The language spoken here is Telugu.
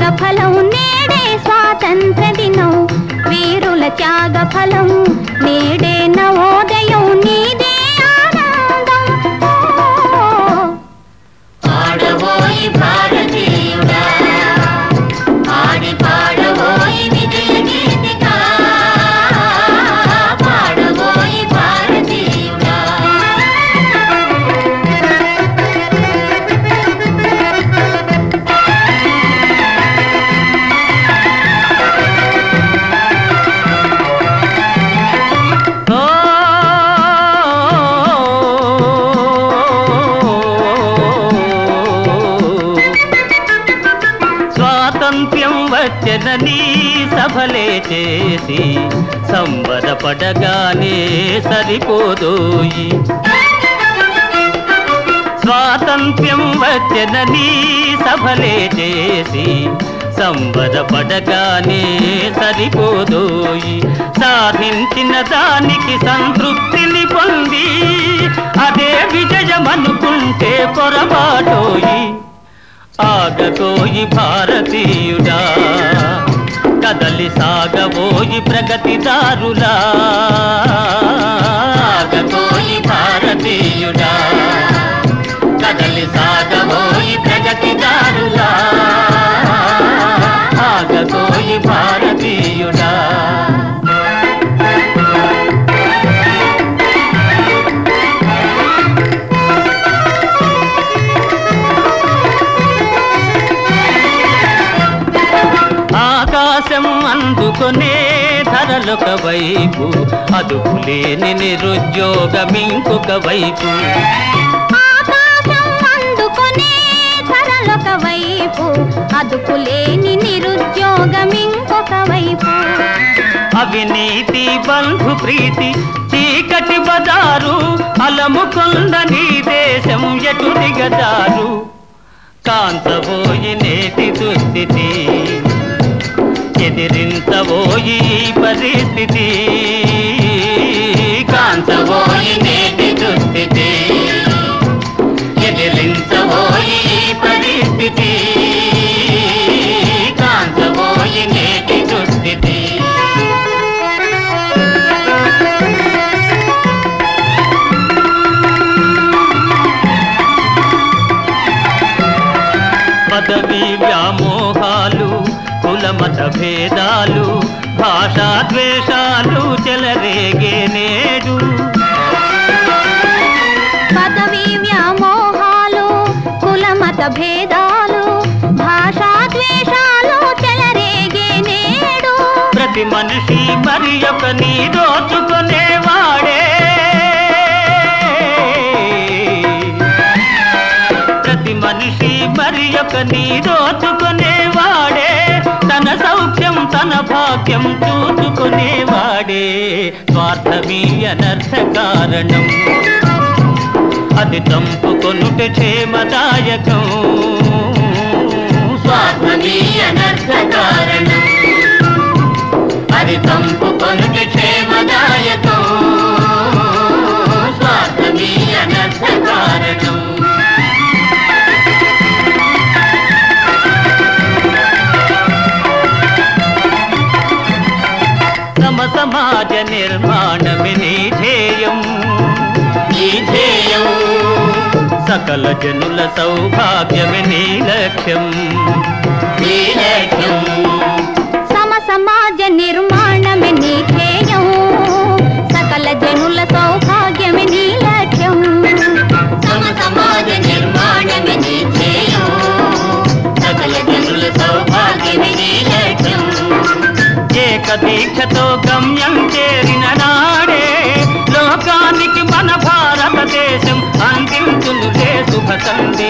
ఫలం నేడే స్వాతంత్ర దినం వీరుల త్యాగ ఫలం నేడే నవోదయం నీదే ఆనందం ఓ. ఆడబోయి భారతీయుడా ఆడి పాడబోయి విజయ గీతిగా పాడబోయి భారతీయుడా ఓ స్వాతంత్ర్యం వచ్చనని సభలే చేసి సంబరపడగానే సరిపోదోయి స్వాతంత్ర్యం వచ్చనని సభలే చేసి సంబరపడగానే సరిపోదోయి సాధించిన దానికి సంతృప్తిని పొంది అదే విజయమనుకుంటే పొరపాటోయి ఆగబోయి భారతీయుడా కదలి సాగబోయి ప్రగతిదారులా ఆగబోయి భారతీయుడా కదలి సాగబోయి ప్రగతిదారులా ఆగబోయి భారతీయుడా ఆకాశం అందుకొనే ధరలొక వైపు అదుపులేని నిరుద్యోగం ఇంకొక వైపు ఆకాశం అందుకొనే ధరలొక వైపు అదుపులేని నిరుద్యోగం ఇంకొక వైపు అవినీతి బంధు ప్రీతి చీకటి బజారు అలముకొంద నీ దేశం ఎటు దిగజారు కాంతబోయి నేటి దుస్థితి ఎదిరించబోయి ఈ పరిస్థితి కాంతబోయి నేటి దుస్థితి ఎదిరించబోయి ఈ పరిస్థితి కాంతబోయి నేటి దుస్థితి పదవి వ్యామోహాలు కులమత భేదాలు భాషా ద్వేషాలు చెలరేగే నేడు పదవి వ్యామోహాలు కులమత భేదాలు భాషా ద్వేషాలు చెలరేగే నేడు ప్రతి మనిషి మరి ఒకని దోచుకునేవాడే ప్రతి మనిషి మరి ఒకని దోచుకునేవాడే తన సౌఖ్యం తన భాగ్యం చూసుకునేవాడే స్వార్థమీ అనర్థ కారణం అది చంపుకొనుట క్షేమదాయకం స్వార్థమీ అనర్థ కారణం అది చంపుకొనుట క్షేమదాయకం స్వార్థమీ అనర్థ కారణం సమ సమాజ నిర్మాణమే నీ ధ్యేయం నీ ధ్యేయం సకల జనుల సౌభాగ్యమే నీ లక్ష్యం నీ లక్ష్యం సమ సమాజ నిర్మాణమే నీ ధ్యేయం సకల జనుల సౌభాగ్యమే నీ లక్ష్యం సమ సమాజ నిర్మాణమే నీ ధ్యేయం సకల జనుల సౌభాగ్యమే నీ లక్ష్యం ఏక దీక్షతో గమ్యం చేరిన నాడే లోకానికి మన భారతదేశం అందించునులే శుభ సందేశం